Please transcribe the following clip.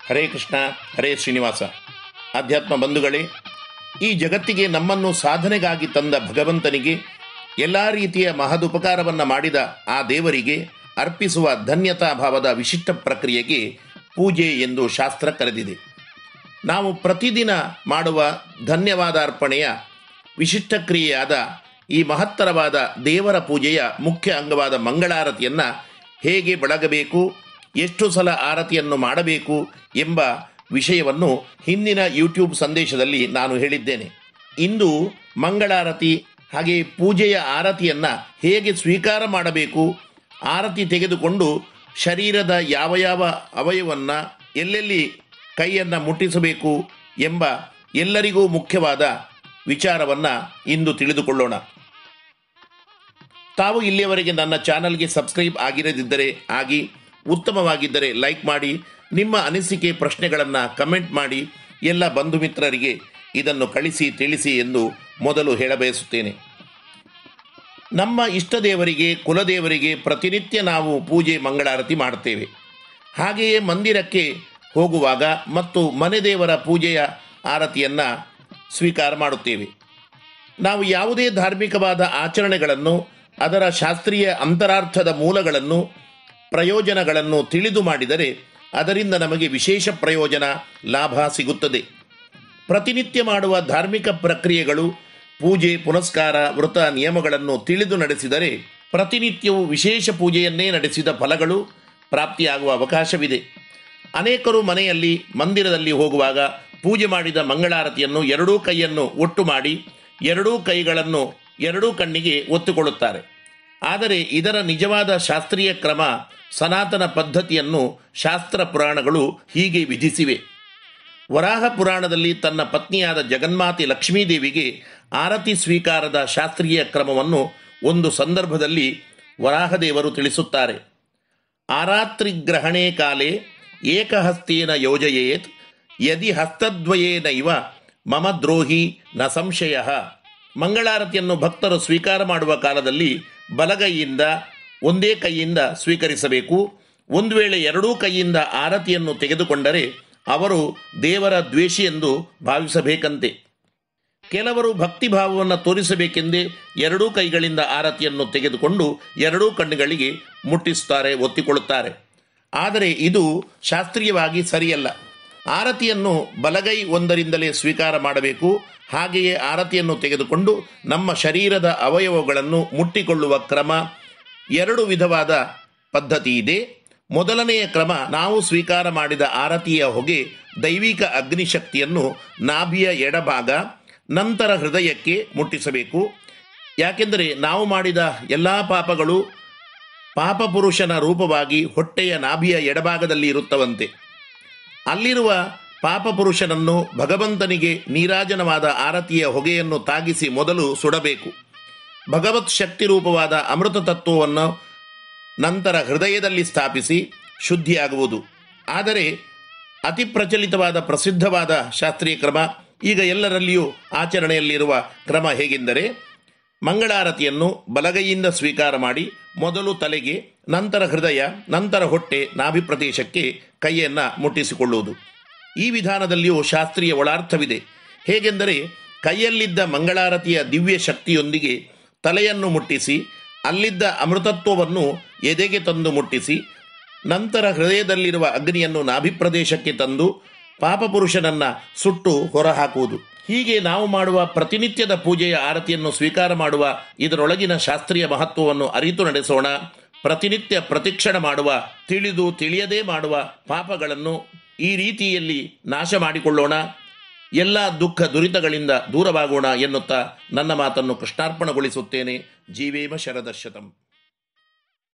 ಹರೇ ಕೃಷ್ಣ ಹರೇ ಶ್ರೀನಿವಾಸ ಅಧ್ಯಾತ್ಮ ಬಂಧುಗಳೇ ಈ ಜಗತ್ತಿಗೆ ನಮ್ಮನ್ನು ಸಾಧನೆಗಾಗಿ ತಂದ ಭಗವಂತನಿಗೆ ಎಲ್ಲ ರೀತಿಯ ಮಹದುಪಕಾರವನ್ನು ಮಾಡಿದ ಆ ದೇವರಿಗೆ ಅರ್ಪಿಸುವ ಧನ್ಯತಾ ಭಾವದ ವಿಶಿಷ್ಟ ಪ್ರಕ್ರಿಯೆಗೆ ಪೂಜೆ ಎಂದು ಶಾಸ್ತ್ರ ಕರೆದಿದೆ ನಾವು ಪ್ರತಿದಿನ ಮಾಡುವ ಧನ್ಯವಾದ ಅರ್ಪಣೆಯ ವಿಶಿಷ್ಟ ಕ್ರಿಯೆಯಾದ ಈ ಮಹತ್ತರವಾದ ದೇವರ ಪೂಜೆಯ ಮುಖ್ಯ ಅಂಗವಾದ ಮಂಗಳಾರತಿಯನ್ನು ಹೇಗೆ ಬೆಳಗಬೇಕು ಎಷ್ಟು ಸಲ ಆರತಿಯನ್ನು ಮಾಡಬೇಕು ಎಂಬ ವಿಷಯವನ್ನು ಹಿಂದಿನ ಯೂಟ್ಯೂಬ್ ಸಂದೇಶದಲ್ಲಿ ನಾನು ಹೇಳಿದ್ದೇನೆ ಇಂದು ಮಂಗಳಾರತಿ ಹಾಗೆ ಪೂಜೆಯ ಆರತಿಯನ್ನು ಹೇಗೆ ಸ್ವೀಕಾರ ಮಾಡಬೇಕು ಆರತಿ ತೆಗೆದುಕೊಂಡು ಶರೀರದ ಯಾವ ಯಾವ ಅವಯವನ್ನು ಎಲ್ಲೆಲ್ಲಿ ಕೈಯನ್ನು ಮುಟ್ಟಿಸಬೇಕು ಎಂಬ ಎಲ್ಲರಿಗೂ ಮುಖ್ಯವಾದ ವಿಚಾರವನ್ನು ಇಂದು ತಿಳಿದುಕೊಳ್ಳೋಣ ತಾವು ಇಲ್ಲಿಯವರೆಗೆ ನನ್ನ ಚಾನಲ್ಗೆ ಸಬ್ಸ್ಕ್ರೈಬ್ ಆಗಿರದಿದ್ದರೆ ಆಗಿ ಉತ್ತಮವಾಗಿದ್ದರೆ ಲೈಕ್ ಮಾಡಿ ನಿಮ್ಮ ಅನಿಸಿಕೆ ಪ್ರಶ್ನೆಗಳನ್ನು ಕಮೆಂಟ್ ಮಾಡಿ ಎಲ್ಲ ಬಂಧು ಮಿತ್ರರಿಗೆ ಇದನ್ನು ಕಳಿಸಿ ತಿಳಿಸಿ ಎಂದು ಮೊದಲು ಹೇಳಬಯಸುತ್ತೇನೆ ನಮ್ಮ ಇಷ್ಟ ದೇವರಿಗೆ ಕುಲದೇವರಿಗೆ ಪ್ರತಿನಿತ್ಯ ನಾವು ಪೂಜೆ ಮಂಗಳಾರತಿ ಮಾಡುತ್ತೇವೆ ಹಾಗೆಯೇ ಮಂದಿರಕ್ಕೆ ಹೋಗುವಾಗ ಮತ್ತು ಮನೆ ದೇವರ ಪೂಜೆಯ ಆರತಿಯನ್ನು ಸ್ವೀಕಾರ ಮಾಡುತ್ತೇವೆ ನಾವು ಯಾವುದೇ ಧಾರ್ಮಿಕವಾದ ಆಚರಣೆಗಳನ್ನು ಅದರ ಶಾಸ್ತ್ರೀಯ ಅಂತರಾರ್ಥದ ಮೂಲಗಳನ್ನು ಪ್ರಯೋಜನಗಳನ್ನು ತಿಳಿದು ಮಾಡಿದರೆ ಅದರಿಂದ ನಮಗೆ ವಿಶೇಷ ಪ್ರಯೋಜನ ಲಾಭ ಸಿಗುತ್ತದೆ ಪ್ರತಿನಿತ್ಯ ಮಾಡುವ ಧಾರ್ಮಿಕ ಪ್ರಕ್ರಿಯೆಗಳು ಪೂಜೆ ಪುನಸ್ಕಾರ ವೃತ ನಿಯಮಗಳನ್ನು ತಿಳಿದು ನಡೆಸಿದರೆ ಪ್ರತಿನಿತ್ಯವೂ ವಿಶೇಷ ಪೂಜೆಯನ್ನೇ ನಡೆಸಿದ ಫಲಗಳು ಪ್ರಾಪ್ತಿಯಾಗುವ ಅವಕಾಶವಿದೆ ಅನೇಕರು ಮನೆಯಲ್ಲಿ ಮಂದಿರದಲ್ಲಿ ಹೋಗುವಾಗ ಪೂಜೆ ಮಾಡಿದ ಮಂಗಳಾರತಿಯನ್ನು ಎರಡೂ ಕೈಯನ್ನು ಒಟ್ಟು ಮಾಡಿ ಎರಡೂ ಕೈಗಳನ್ನು ಎರಡೂ ಕಣ್ಣಿಗೆ ಒತ್ತುಕೊಳ್ಳುತ್ತಾರೆ ಆದರೆ ಇದರ ನಿಜವಾದ ಶಾಸ್ತ್ರೀಯ ಕ್ರಮ ಸನಾತನ ಪದ್ಧತಿಯನ್ನು ಶಾಸ್ತ್ರ ಪುರಾಣಗಳು ಹೀಗೆ ವಿಧಿಸಿವೆ ವರಾಹ ಪುರಾಣದಲ್ಲಿ ತನ್ನ ಪತ್ನಿಯಾದ ಜಗನ್ಮಾತೆ ಲಕ್ಷ್ಮೀದೇವಿಗೆ ಆರತಿ ಸ್ವೀಕಾರದ ಶಾಸ್ತ್ರೀಯ ಕ್ರಮವನ್ನು ಒಂದು ಸಂದರ್ಭದಲ್ಲಿ ವರಾಹದೇವರು ತಿಳಿಸುತ್ತಾರೆ ಆರಾತ್ರಿಗ್ರಹಣೆ ಕಾಲೇ ಏಕಹಸ್ತೇನ ಯೋಜಯೇತ್ ಯದಿ ಹಸ್ತದ್ವಯೇನೈವ ಮಮ ದ್ರೋಹಿ ನ ಸಂಶಯ ಮಂಗಳಾರತಿಯನ್ನು ಭಕ್ತರು ಸ್ವೀಕಾರ ಮಾಡುವ ಕಾಲದಲ್ಲಿ ಬಲಗೈಯಿಂದ ಒಂದೇ ಕೈಯಿಂದ ಸ್ವೀಕರಿಸಬೇಕು ಒಂದು ವೇಳೆ ಎರಡೂ ಕೈಯಿಂದ ಆರತಿಯನ್ನು ತೆಗೆದುಕೊಂಡರೆ ಅವರು ದೇವರ ದ್ವೇಷಿ ಎಂದು ಭಾವಿಸಬೇಕಂತೆ ಕೆಲವರು ಭಕ್ತಿಭಾವವನ್ನು ತೋರಿಸಬೇಕೆಂದೇ ಎರಡೂ ಕೈಗಳಿಂದ ಆರತಿಯನ್ನು ತೆಗೆದುಕೊಂಡು ಎರಡೂ ಕಣ್ಣುಗಳಿಗೆ ಮುಟ್ಟಿಸುತ್ತಾರೆ ಒತ್ತಿಕೊಳ್ಳುತ್ತಾರೆ ಆದರೆ ಇದು ಶಾಸ್ತ್ರೀಯವಾಗಿ ಸರಿಯಲ್ಲ ಆರತಿಯನ್ನು ಬಲಗೈ ಒಂದರಿಂದಲೇ ಸ್ವೀಕಾರ ಮಾಡಬೇಕು ಹಾಗೆಯೇ ಆರತಿಯನ್ನು ತೆಗೆದುಕೊಂಡು ನಮ್ಮ ಶರೀರದ ಅವಯವಗಳನ್ನು ಮುಟ್ಟಿಕೊಳ್ಳುವ ಕ್ರಮ ಎರಡು ವಿಧವಾದ ಪದ್ಧತಿ ಇದೆ ಮೊದಲನೆಯ ಕ್ರಮ ನಾವು ಸ್ವೀಕಾರ ಮಾಡಿದ ಆರತಿಯ ಹೊಗೆ ದೈವಿಕ ಅಗ್ನಿಶಕ್ತಿಯನ್ನು ನಾಭಿಯ ಎಡಭಾಗ ನಂತರ ಹೃದಯಕ್ಕೆ ಮುಟ್ಟಿಸಬೇಕು ಯಾಕೆಂದರೆ ನಾವು ಮಾಡಿದ ಎಲ್ಲ ಪಾಪಗಳು ಪಾಪಪುರುಷನ ರೂಪವಾಗಿ ಹೊಟ್ಟೆಯ ನಾಭಿಯ ಎಡಭಾಗದಲ್ಲಿ ಇರುತ್ತವಂತೆ ಅಲ್ಲಿರುವ ಪಾಪಪುರುಷನನ್ನು ಭಗವಂತನಿಗೆ ನೀರಾಜನವಾದ ಆರತಿಯ ಹೊಗೆಯನ್ನು ತಾಗಿಸಿ ಮೊದಲು ಸುಡಬೇಕು ಭಗವತ್ ಶಕ್ತಿ ರೂಪವಾದ ಅಮೃತ ತತ್ವವನ್ನು ನಂತರ ಹೃದಯದಲ್ಲಿ ಸ್ಥಾಪಿಸಿ ಶುದ್ಧಿಯಾಗುವುದು ಆದರೆ ಅತಿ ಪ್ರಚಲಿತವಾದ ಪ್ರಸಿದ್ಧವಾದ ಶಾಸ್ತ್ರೀಯ ಕ್ರಮ ಈಗ ಎಲ್ಲರಲ್ಲಿಯೂ ಆಚರಣೆಯಲ್ಲಿರುವ ಕ್ರಮ ಹೇಗೆಂದರೆ ಮಂಗಳಾರತಿಯನ್ನು ಬಲಗೈಯಿಂದ ಸ್ವೀಕಾರ ಮಾಡಿ ಮೊದಲು ತಲೆಗೆ ನಂತರ ಹೃದಯ ನಂತರ ಹೊಟ್ಟೆ ನಾಭಿ ಪ್ರದೇಶಕ್ಕೆ ಕೈಯನ್ನು ಮುಟ್ಟಿಸಿಕೊಳ್ಳುವುದು ಈ ವಿಧಾನದಲ್ಲಿಯೂ ಶಾಸ್ತ್ರೀಯ ಒಳಾರ್ಥವಿದೆ ಹೇಗೆಂದರೆ ಕೈಯಲ್ಲಿದ್ದ ಮಂಗಳಾರತಿಯ ದಿವ್ಯ ಶಕ್ತಿಯೊಂದಿಗೆ ತಲೆಯನ್ನು ಮುಟ್ಟಿಸಿ ಅಲ್ಲಿದ್ದ ಅಮೃತತ್ವವನ್ನು ಎದೆಗೆ ತಂದು ಮುಟ್ಟಿಸಿ ನಂತರ ಹೃದಯದಲ್ಲಿರುವ ಅಗ್ನಿಯನ್ನು ನಾಭಿ ಪ್ರದೇಶಕ್ಕೆ ತಂದು ಪಾಪಪುರುಷನನ್ನು ಸುಟ್ಟು ಹೊರಹಾಕುವುದು ಹೀಗೆ ನಾವು ಮಾಡುವ ಪ್ರತಿನಿತ್ಯದ ಪೂಜೆಯ ಆರತಿಯನ್ನು ಸ್ವೀಕಾರ ಮಾಡುವ ಇದರೊಳಗಿನ ಶಾಸ್ತ್ರೀಯ ಮಹತ್ವವನ್ನು ಅರಿತು ನಡೆಸೋಣ ಪ್ರತಿನಿತ್ಯ ಪ್ರತಿಕ್ಷಣ ಮಾಡುವ ತಿಳಿದು ತಿಳಿಯದೇ ಮಾಡುವ ಪಾಪಗಳನ್ನು ಈ ರೀತಿಯಲ್ಲಿ ನಾಶ ಮಾಡಿಕೊಳ್ಳೋಣ ಎಲ್ಲ ದುಃಖ ದುರಿತಗಳಿಂದ ದೂರವಾಗೋಣ ಎನ್ನುತ್ತಾ ನನ್ನ ಮಾತನ್ನು ಕೃಷ್ಣಾರ್ಪಣಗೊಳಿಸುತ್ತೇನೆ ಜೀವೇಮ ಶರದರ್ಶತಂ